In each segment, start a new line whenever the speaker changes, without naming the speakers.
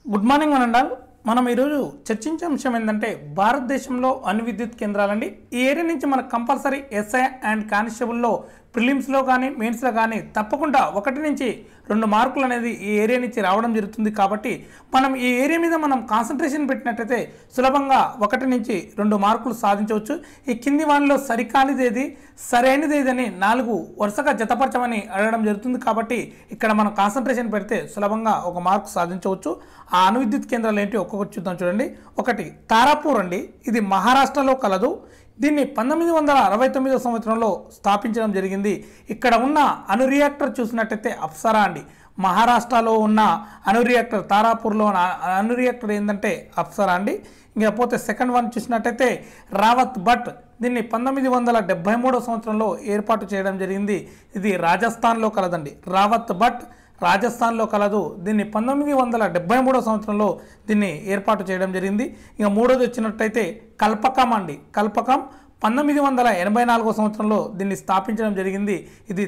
good morning మనండాల్ మనం ఈరోజు చర్చించే అంశం ఏంటంటే భారతదేశంలో అణు విద్యుత్ కేంద్రాలండి ఈ ఏరియా నుంచి మనకు కంపల్సరీ ఎస్ఐ అండ్ కానిస్టేబుల్లో ప్రిలిమ్స్లో కానీ మెయిన్స్లో కానీ తప్పకుండా ఒకటి నుంచి రెండు మార్కులు అనేది ఈ ఏరియా నుంచి రావడం జరుగుతుంది కాబట్టి మనం ఈ ఏరియా మీద మనం కాన్సన్ట్రేషన్ పెట్టినట్టయితే సులభంగా ఒకటి నుంచి రెండు మార్కులు సాధించవచ్చు ఈ కింది వానిలో సరికానిది ఏది సరైనది ఏదని నాలుగు వరుసగా జతపరచమని అడగడం జరుగుతుంది కాబట్టి ఇక్కడ మనం కాన్సన్ట్రేషన్ పెడితే సులభంగా ఒక మార్కు సాధించవచ్చు ఆ అణు విద్యుత్ కేంద్రాలు ఏంటి ఒక్కొక్కటి చూద్దాం చూడండి ఒకటి తారాపూర్ అండి ఇది మహారాష్ట్రలో కలదు దీన్ని పంతొమ్మిది వందల అరవై తొమ్మిదో సంవత్సరంలో స్థాపించడం జరిగింది ఇక్కడ ఉన్న అణు రియాక్టర్ చూసినట్టయితే అప్సరా అండి మహారాష్ట్రలో ఉన్న అణు రియాక్టర్ తారాపూర్లో ఉన్న అణు రియాక్టర్ ఏంటంటే అప్సరా అండి ఇంకా పోతే సెకండ్ వన్ చూసినట్టయితే రావత్ భట్ దీన్ని పంతొమ్మిది వందల డెబ్బై మూడో సంవత్సరంలో ఏర్పాటు చేయడం జరిగింది ఇది రాజస్థాన్లో కలదండి రావత్ భట్ రాజస్థాన్లో కలదు దీన్ని పంతొమ్మిది వందల డెబ్బై మూడో సంవత్సరంలో దీన్ని ఏర్పాటు చేయడం జరిగింది ఇక మూడోది వచ్చినట్టయితే కల్పకం అండి కల్పకం పంతొమ్మిది వందల ఎనభై నాలుగో సంవత్సరంలో దీన్ని స్థాపించడం జరిగింది ఇది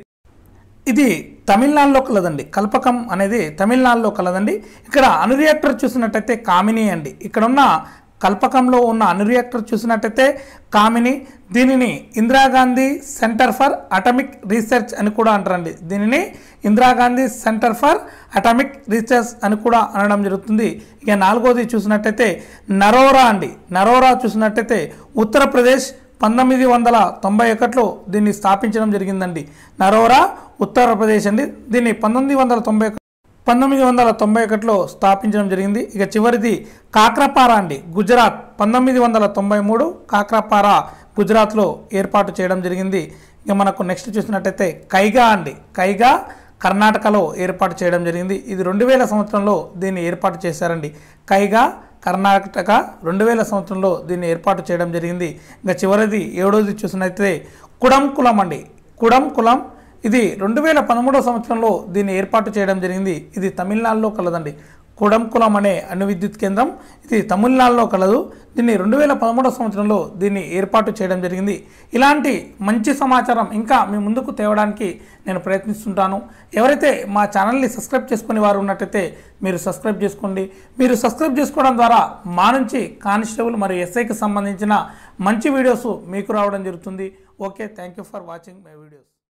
ఇది తమిళనాడులో కలదండి కల్పకం అనేది తమిళనాడులో కలదండి ఇక్కడ అణు రియాక్టర్ చూసినట్టయితే కామిని అండి ఇక్కడ ఉన్న కల్పకంలో ఉన్న అణు రియాక్టర్ చూసినట్టయితే కామిని దీనిని Indira Gandhi centre for atomic research అని కూడా అంటారండి దీనిని Indira Gandhi centre for atomic research అని కూడా అనడం జరుగుతుంది ఇక నాలుగోది చూసినట్టయితే నరోరా అండి నరోరా చూసినట్టయితే ఉత్తరప్రదేశ్ పంతొమ్మిది వందల తొంభై ఒకటిలో దీన్ని స్థాపించడం జరిగిందండి నరోరా ఉత్తరప్రదేశ్ అండి దీన్ని పంతొమ్మిది వందల తొంభై ఒక- పంతొమ్మిది వందల తొంభై ఒకటిలో స్థాపించడం జరిగింది ఇక చివరిది కాక్రపారా అండి గుజరాత్ పంతొమ్మిది వందల తొంభై మూడు కాక్రపారా గుజరాత్లో ఏర్పాటు చేయడం జరిగింది ఇక మనకు నెక్స్ట్ చూసినట్టయితే కైగా అండి కైగా కర్ణాటకలో ఏర్పాటు చేయడం జరిగింది ఇది రెండు వేల సంవత్సరంలో దీన్ని ఏర్పాటు చేశారండి కైగా కర్ణాటక రెండు వేల సంవత్సరంలో దీన్ని ఏర్పాటు చేయడం జరిగింది ఇంకా చివరిది ఏడోది చూసినట్లయితే కుడం కులం అండి కుడం కులం ఇది రెండు వేల పదమూడవ సంవత్సరంలో దీన్ని ఏర్పాటు చేయడం జరిగింది ఇది తమిళనాడులో కలదండి కుడంకులం అనే అణు విద్యుత్ కేంద్రం ఇది తమిళనాడులో కలదు దీన్ని రెండు వేల పదమూడవ సంవత్సరంలో దీన్ని ఏర్పాటు చేయడం జరిగింది ఇలాంటి మంచి సమాచారం ఇంకా మీ ముందుకు తేవడానికి నేను ప్రయత్నిస్తుంటాను ఎవరైతే మా ఛానల్ని సబ్స్క్రైబ్ చేసుకునే వారు ఉన్నట్టయితే మీరు సబ్స్క్రైబ్ చేసుకోండి మీరు సబ్స్క్రైబ్ చేసుకోవడం ద్వారా మా నుంచి కానిస్టేబుల్ మరియు ఎస్ఐకి సంబంధించిన మంచి వీడియోస్ మీకు రావడం జరుగుతుంది okay thank you for watching my videos